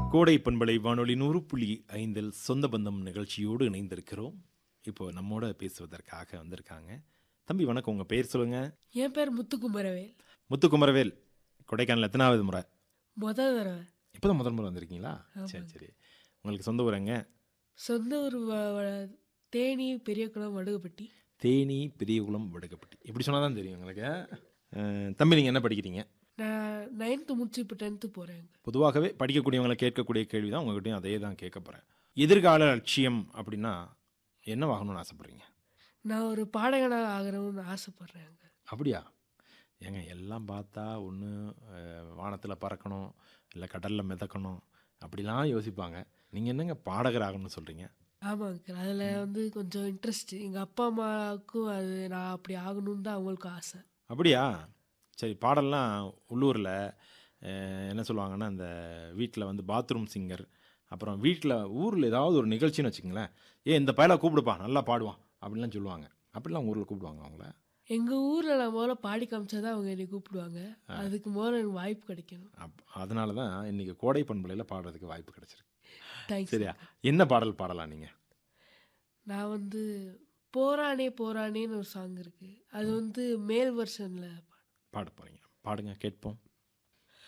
கோடை பண்பலை வானொலி நூறு புள்ளி ஐந்தில் சொந்த பந்தம் நிகழ்ச்சியோடு இணைந்திருக்கிறோம் இப்போ நம்மோட பேசுவதற்காக வந்திருக்காங்க தம்பி வணக்கம் உங்கள் பேர் சொல்லுங்க என் பேர் முத்துக்குமரவேல் முத்துக்குமரவேல் கொடைக்கானல் எத்தனாவது முறை முத தடவை இப்போ தான் முதல் முறை வந்திருக்கீங்களா சரி சரி உங்களுக்கு சொந்த ஊரங்க சொந்த ஊர் வ- வ- தேனி பெரியகுளம் வடுகப்பட்டி தேனி பெரியகுளம் வடுகப்பட்டி இப்படி சொன்னால் தான் தெரியும் உங்களுக்கு அஹ், தம்பி நீங்கள் என்ன படிக்கிறீங்க நான் நைன்த்து முடிச்சு இப்போ டென்த்து போகிறேங்க பொதுவாகவே படிக்கக்கூடியவங்களை கேட்கக்கூடிய கேள்வி தான் உங்ககிட்டயும் அதே தான் கேட்க போகிறேன் எதிர்கால லட்சியம் அப்படின்னா என்ன ஆகணும்னு ஆசைப்பட்றீங்க நான் ஒரு பாடகனாக ஆகிறோம்னு ஆசைப்பட்றேங்க அப்படியா ஏங்க எல்லாம் பார்த்தா ஒன்று வானத்தில் பறக்கணும் இல்லை கடலில் மிதக்கணும் அப்படிலாம் யோசிப்பாங்க நீங்கள் என்னங்க பாடகர் ஆகணும்னு சொல்கிறீங்க ஆமாங்க அதில் வந்து கொஞ்சம் இன்ட்ரெஸ்ட் எங்கள் அப்பா அம்மாவுக்கும் அது நான் அப்படி ஆகணும்னு தான் அவங்களுக்கும் ஆசை அப்படியா சரி பாடல்லாம் உள்ளூரில் என்ன சொல்லுவாங்கன்னா இந்த வீட்டில் வந்து பாத்ரூம் சிங்கர் அப்புறம் வீட்டில் ஊரில் ஏதாவது ஒரு நிகழ்ச்சின்னு வச்சுங்களேன் ஏ இந்த பயலை கூப்பிடுப்பா நல்லா பாடுவான் அப்படிலாம் சொல்லுவாங்க அப்படிலாம் ஊரில் கூப்பிடுவாங்க அவங்கள எங்கள் ஊரில் நான் முதல்ல பாடி காமிச்சா தான் அவங்க என்னை கூப்பிடுவாங்க அதுக்கு முதல்ல எனக்கு வாய்ப்பு கிடைக்கணும் அப் அதனால தான் இன்றைக்கி கோடை பண்பலையில் பாடுறதுக்கு வாய்ப்பு கிடைச்சிருக்கு தேங்க்ஸ் சரியா என்ன பாடல் பாடலாம் நீங்கள் நான் வந்து போரானே போரானேன்னு ஒரு சாங் இருக்குது அது வந்து மேல் வெர்ஷனில் பாட போகிறீங்க பாடுங்க கேட்போம்